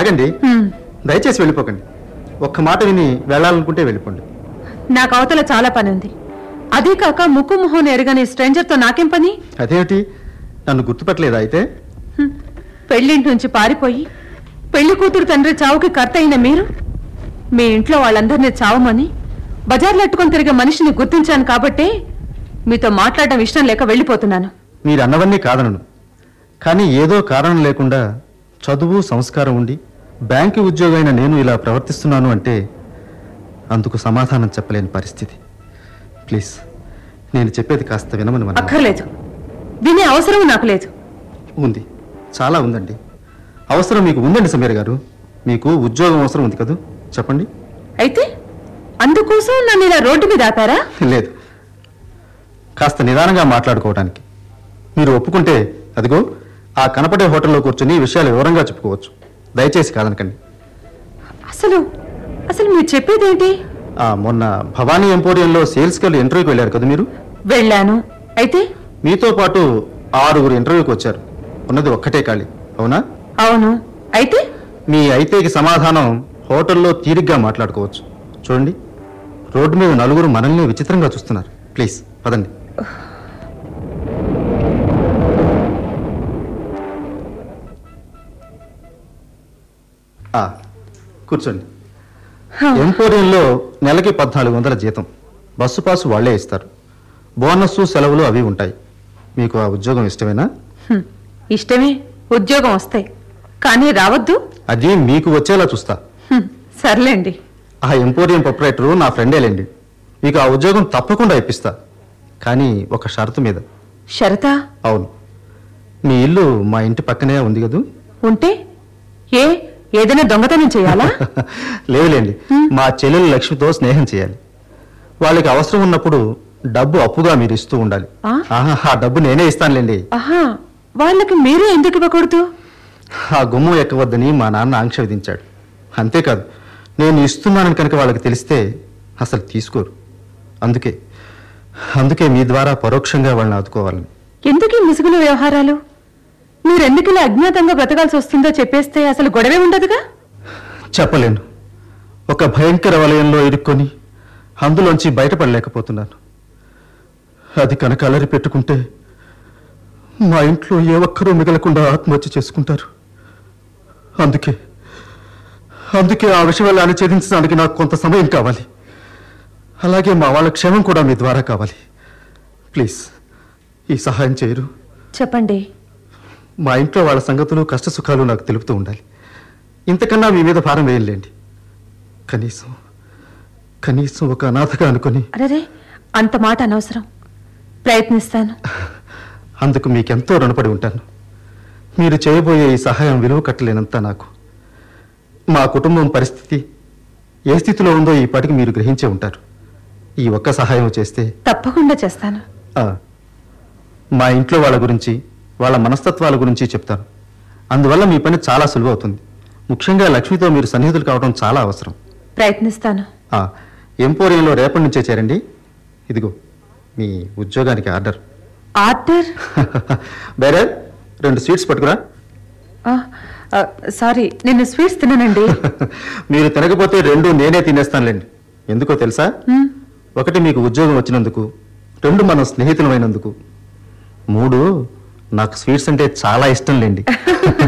ఆగండి హ్మ్. దయచేసి వెళ్ళిపోకండి ఒక్క మాట విని వెళ్ళాలనుకుంటే వెళ్ళిపోండి నాకు అవతల చాలా పని ఉంది అదే కాక ముక్కు మొహం ఎరగని స్ట్రేంజర్తో నాకేం పని అదేమిటి నన్ను గుర్తుపట్టలేదా అయితే హ్మ్. పెళ్లింటి నుంచి పారిపోయి పెళ్లి కూతురు తండ్రి చావుకి కర్త అయిన మీరు మీ ఇంట్లో వాళ్ళందరినీ చావమని బజార్లో ఎట్టుకొని తిరిగే మనిషిని గుర్తించాను కాబట్టే మీతో మాట్లాడడం ఇష్టం లేక వెళ్ళిపోతున్నాను మీరు అన్నవన్నీ కాదనను కానీ ఏదో కారణం లేకుండా చదువు సంస్కారం ఉండి బ్యాంకు ఉద్యోగైన నేను ఇలా ప్రవర్తిస్తున్నాను అంటే అందుకు సమాధానం చెప్పలేని పరిస్థితి ప్లీజ్ నేను చెప్పేది కాస్త వినమని మన అక్కర్లేదు వినే అవసరం నాకు లేదు ఉంది చాలా ఉందండి అవసరం మీకు ఉందండి సమీర్ గారు మీకు ఉద్యోగం అవసరం ఉంది కదూ చెప్పండి అయితే అందుకోసం నన్ను ఇలా రోడ్డు మీద ఆపారా లేదు కాస్త నిదానంగా మాట్లాడుకోవడానికి మీరు ఒప్పుకుంటే అదిగో ఆ కనపడే హోటల్లో కూర్చొని ఈ విషయాలు వివరంగా చెప్పుకోవచ్చు దయచేసి కాదనకండి అసలు అసలు మీరు చెప్పేదేంటి ఆ, మొన్న భవానీ ఎంపోరియంలో సేల్స్కి వెళ్ళి ఇంటర్వ్యూకి వెళ్ళారు కదా మీరు వెళ్ళాను అయితే మీతో పాటు ఆరుగురు ఇంటర్వ్యూకి వచ్చారు ఉన్నది ఒక్కటే ఖాళీ అవునా అవును అయితే మీ అయితేకి సమాధానం హోటల్లో తీరిగ్గా మాట్లాడుకోవచ్చు చూడండి రోడ్డు మీద నలుగురు మనల్ని విచిత్రంగా చూస్తున్నారు ప్లీజ్ పదండి ఆ, కూర్చోండి హ, ఎంపోరియంలో నెలకి పద్నాలుగు వందల జీతం బస్సు పాసు వాళ్లే ఇస్తారు బోనస్ సెలవులు అవి ఉంటాయి మీకు ఆ ఉద్యోగం ఇష్టమేనా హ్మ్. ఇష్టమే ఉద్యోగం వస్తాయి కానీ రావద్దు అది మీకు వచ్చేలా చూస్తా హ్మ్. సర్లేండి ఆ ఎంపోరియం ప్రొపరేటరు నా ఫ్రెండేలేండి మీకు ఆ ఉద్యోగం తప్పకుండా ఇప్పిస్తా కానీ ఒక షరతు మీద షరతా అవును మీ ఇల్లు మా ఇంటి పక్కనే ఉంది కదూ ఉంటే ఏ ఏదైనా దొంగతనం చేయాలా లేదులేండి మా చెల్లెలు లక్ష్మితో స్నేహం చేయాలి వాళ్ళకి అవసరం ఉన్నప్పుడు డబ్బు అప్పుగా మీరు ఇస్తూ ఉండాలి ఆ? ఆహా, ఆ డబ్బు నేనే ఇస్తానులేండి ఆహా వాళ్ళకి మీరే ఎందుకు ఇవ్వకూడదు ఆ గుమ్మం ఎక్కవద్దని మా నాన్న ఆంక్ష విధించాడు అంతేకాదు నేను ఇస్తున్నానని కనుక వాళ్ళకి తెలిస్తే అసలు తీసుకోరు అందుకే అందుకే మీ ద్వారా పరోక్షంగా వాళ్ళని ఆదుకోవాలని ఎందుకు ఈ ముసుగుల వ్యవహారాలు మీరెందుకు ఇలా అజ్ఞాతంగా బ్రతకాల్సి వస్తుందో చెప్పేస్తే అసలు గొడవే ఉండదుగా చెప్పలేను ఒక భయంకర వలయంలో ఇరుక్కొని అందులోంచి బయటపడలేకపోతున్నాను అది కనుక అలరి పెట్టుకుంటే మా ఇంట్లో ఏ ఒక్కరూ మిగలకుండా ఆత్మహత్య చేసుకుంటారు అందుకే అందుకే ఆ విషయాన్ని ఛేదించడానికి నాకు కొంత సమయం కావాలి అలాగే మా వాళ్ళ క్షేమం కూడా మీ ద్వారా కావాలి ప్లీజ్ ఈ సహాయం చేయరు చెప్పండి మా ఇంట్లో వాళ్ళ సంగతులు కష్ట సుఖాలు నాకు తెలుపుతూ ఉండాలి ఇంతకన్నా మీ మీద భారం వేయలేండి కనీసం కనీసం ఒక అనాథగా అనుకుని అరే అంత మాట అనవసరం ప్రయత్నిస్తాను అందుకు మీకెంతో రుణపడి ఉంటాను మీరు చేయబోయే ఈ సహాయం విలువ కట్టలేనంత నాకు మా కుటుంబం పరిస్థితి ఏ స్థితిలో ఉందో ఈ పాటికి మీరు గ్రహించే ఉంటారు ఈ ఒక్క సహాయం చేస్తే తప్పకుండా చేస్తాను ఆ, మా ఇంట్లో వాళ్ళ గురించి వాళ్ళ మనస్తత్వాల గురించి చెప్తాను అందువల్ల మీ పని చాలా సులువవుతుంది ముఖ్యంగా లక్ష్మితో మీరు సన్నిహితులు కావడం చాలా అవసరం ప్రయత్నిస్తాను ఆ, ఎంపోరియంలో రేపటి నుంచే చేరండి ఇదిగో మీ ఉద్యోగానికి ఆర్డర్ ఆర్డర్ బేరే రెండు స్వీట్స్ పట్టుకురా ఆ, ఆ, సారీ నేను స్వీట్స్ తిననండి మీరు తినకపోతే రెండు నేనే తినేస్తానులేండి ఎందుకో తెలుసా మ్, ఒకటి మీకు ఉద్యోగం వచ్చినందుకు రెండు మనం స్నేహితులమైనందుకు మూడు నాకు స్వీట్స్ అంటే చాలా ఇష్టం లేండి